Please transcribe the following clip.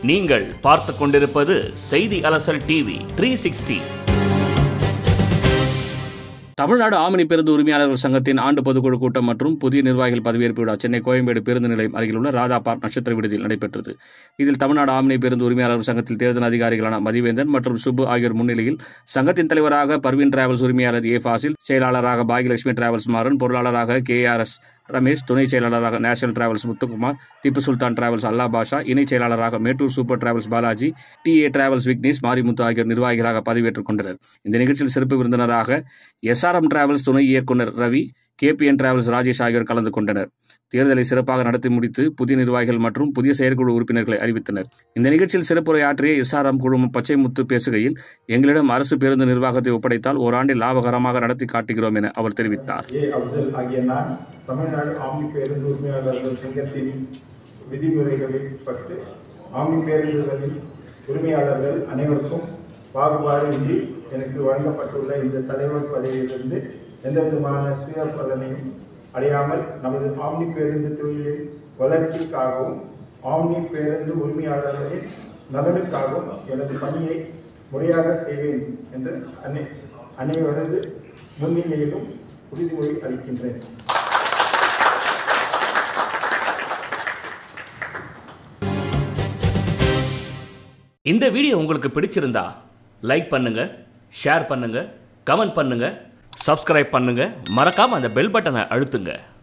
நீங்கள் பார்த்து கொண்டிருப்பது செய்தி அலசல் டிவி த்ரீ சிக்ஸ்டி தமிழ்நாடு ஆமணி பேருந்து உரிமையாளர்கள் சங்கத்தின் ஆண்டு பொதுக்குழு கூட்டம் மற்றும் புதிய நிர்வாகிகள் பதவியேற்பு விழா சென்னை கோயம்பேடு பேருந்து நிலையம் அருகிலுள்ள ராதா பார்க் நட்சத்திர விடுதியில் நடைபெற்றது இதில் தமிழ்நாடு ஆமணி பேருந்து உரிமையாளர்கள் சங்கத்தில் தேர்தல் அதிகாரிகளான மதிவேந்தன் மற்றும் சுப்பு ஆகியோர் முன்னிலையில் சங்கத்தின் தலைவராக பர்வீன் டிராவல்ஸ் உரிமையாளர் ஏ ஃபாசில் செயலாளராக பாகியலட்சுமி டிராவல்ஸ் மாறன் பொருளாளராக கே ஆர் எஸ் ரமேஷ் துணை செயலாளராக national travels Muthukumar Tipu Sultan travels Alla Basha இணைச் செயலாளராக Mettur super travels Balaji T A travels Vignesh Marimuthu ஆகியோர் நிர்வாகிகளாக பதவியேற்றுக் கொண்டனர் இந்த நிகழ்ச்சியில் சிறப்பு விருந்தினராக எஸ்ஆர்எம் டிராவல்ஸ் துணை இயக்குனர் ரவி கேபிஎன் டிராவல்ஸ் ராஜேஷ் ஆகியோர் கலந்து கொண்டனர் தேர்தலை சிறப்பாக நடத்தி முடித்து புதிய நிர்வாகிகள் மற்றும் புதிய செயற்குழு உறுப்பினர்களை அறிவித்தனர் இந்த நிகழ்ச்சியில் சிறப்புரையாற்றிய எஸ்ஆர்எம் குழுமம் பச்சைமுத்து பேசுகையில் எங்களிடம் அரசு பேருந்து நிர்வாகத்தை ஒப்படைத்தால் ஓராண்டில் லாபகரமாக நடத்தி காட்டுகிறோம் என அவர் தெரிவித்தார் ஏ அப்சல் ஆகிய நான் தமிழ்நாடு ஆம்னி பேருந்து உரிமையாளர்கள் சங்கத்தின் விதிமுறைகளில் பட்டு ஆம்னி பேருந்துகளின் உரிமையாளர்கள் அனைவருக்கும் பாகுபாடின்றி எனக்கு வழங்கப்பட்டுள்ள இந்த தலைவர் பதவியிலிருந்து எந்த விதமான சுய பலனையும் அடையாமல் நமது ஆம்னி பேருந்து தொழிலின் வளர்ச்சிக்காகவும் ஆம்னி பேருந்து உரிமையாளர்களின் நலனுக்காகவும் எனது பணியை முறையாக செய்வேன் என்று அனை அனைவரது முன்னிலையிலும் உறுதிமொழி அளிக்கின்றேன் இந்த வீடியோ உங்களுக்கு பிடிச்சிருந்தா லைக் பண்ணுங்க ஷேர் பண்ணுங்க கமெண்ட் பண்ணுங்க சப்ஸ்கிரைப் பண்ணுங்க மறக்காம அந்த பெல் பட்டனை அழுத்துங்க